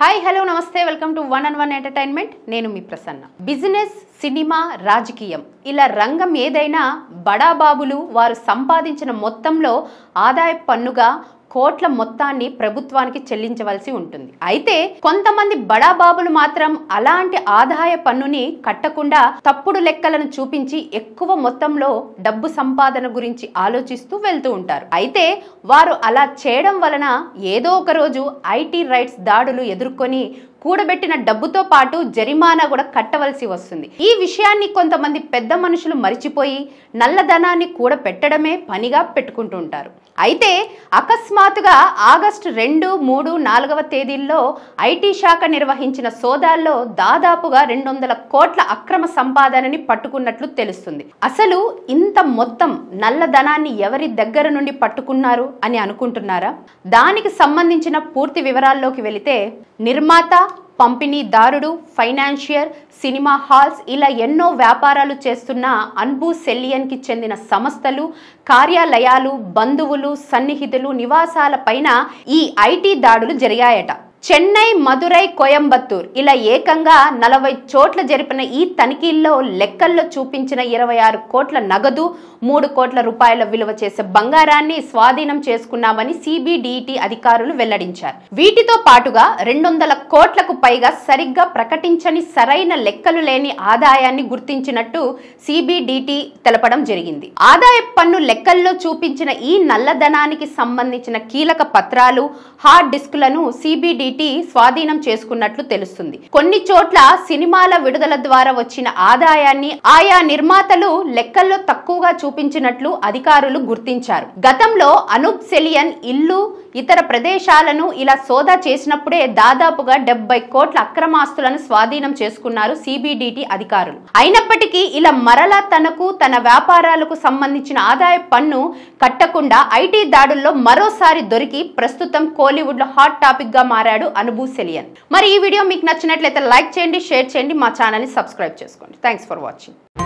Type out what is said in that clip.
hi hello నమస్తే welcome to one and one entertainment నేను మీ ప్రసన్న బిజినెస్ సినిమా రాజకీయం ఇలా రంగం ఏదైనా బడాబాబులు వారు సంపాదించిన మొత్తంలో ఆదాయ పన్నుగా కోట్ల మొత్తాన్ని ప్రభుత్వానికి చెల్లించవలసి ఉంటుంది అయితే కొంతమంది బడాబాబులు మాత్రం అలాంటి ఆదాయ పన్నుని కట్టకుండా తప్పుడు లెక్కలను చూపించి ఎక్కువ మొత్తంలో డబ్బు సంపాదన గురించి ఆలోచిస్తూ వెళ్తూ ఉంటారు అయితే వారు అలా చేయడం వలన ఏదో ఒక రోజు ఐటీ రైట్స్ దాడులు ఎదుర్కొని కూడబెట్టిన డబ్బుతో పాటు జరిమానా కూడా కట్టవలసి వస్తుంది ఈ విషయాన్ని కొంతమంది పెద్ద మనుషులు మరిచిపోయి నల్లధనాన్ని కూడబెట్టడమే పనిగా పెట్టుకుంటూ ఉంటారు అయితే అకస్మాత్తుగా ఆగస్టు రెండు మూడు నాలుగవ తేదీల్లో ఐటీ శాఖ నిర్వహించిన సోదాల్లో దాదాపుగా రెండు వందల కోట్ల అక్రమ సంపాదనని పట్టుకున్నట్లు తెలుస్తుంది అసలు ఇంత మొత్తం నల్లధనాన్ని ఎవరి దగ్గర నుండి పట్టుకున్నారు అని అనుకుంటున్నారా దానికి సంబంధించిన పూర్తి వివరాల్లోకి వెళితే నిర్మాత పంపిణీదారుడు ఫైనాన్షియర్ సినిమా హాల్స్ ఇలా ఎన్నో వ్యాపారాలు చేస్తున్న అన్బు సెల్లియన్కి చెందిన సంస్థలు కార్యాలయాలు బంధువులు సన్నిహితులు నివాసాల పైన ఈ ఐటీ దాడులు జరిగాయట చెన్నై మదురై కోయంబత్తూర్ ఇలా ఏకంగా నలభై చోట్ల జరిపిన ఈ తనిఖీల్లో లెక్కల్లో చూపించిన ఇరవై ఆరు కోట్ల నగదు మూడు కోట్ల రూపాయల విలువ చేసే బంగారాన్ని స్వాధీనం చేసుకున్నామని సిబిడిటి అధికారులు వెల్లడించారు వీటితో పాటుగా రెండు వందల కోట్లకు పైగా సరిగ్గా ప్రకటించని సరైన లెక్కలు లేని ఆదాయాన్ని గుర్తించినట్టు సిబిడిటి తెలపడం జరిగింది ఆదాయ పన్ను లెక్కల్లో చూపించిన ఈ నల్లధనానికి సంబంధించిన కీలక పత్రాలు హార్డ్ డిస్కులను సిబిడిటి స్వాధీనం చేసుకున్నట్లు తెలుస్తుంది కొన్ని చోట్ల సినిమాల విడుదల ద్వారా వచ్చిన ఆదాయాన్ని ఆయా నిర్మాతలు లెక్కల్లో తక్కువగా చూపించినట్లు అధికారులు గుర్తించారు గతంలో అనూప్ సెలియన్ ఇల్లు ఇతర ప్రదేశాలను ఇలా సోదా చేసినప్పుడే దాదాపుగా డెబ్బై కోట్ల అక్రమాస్తులను స్వాధీనం చేసుకున్నారు సిబిడిటి అధికారులు అయినప్పటికీ ఇలా మరలా తనకు తన వ్యాపారాలకు సంబంధించిన ఆదాయ పన్ను కట్టకుండా ఐటీ దాడుల్లో మరోసారి దొరికి ప్రస్తుతం కోలీవుడ్ లో హాట్ టాపిక్ గా మారాడు అనుభూ సెలియన్ మరి ఈ వీడియో మీకు నచ్చినట్లయితే లైక్ చేయండి షేర్ చేయండి మా ఛానల్ ని సబ్స్క్రైబ్ చేసుకోండి థ్యాంక్స్ ఫర్ వాచింగ్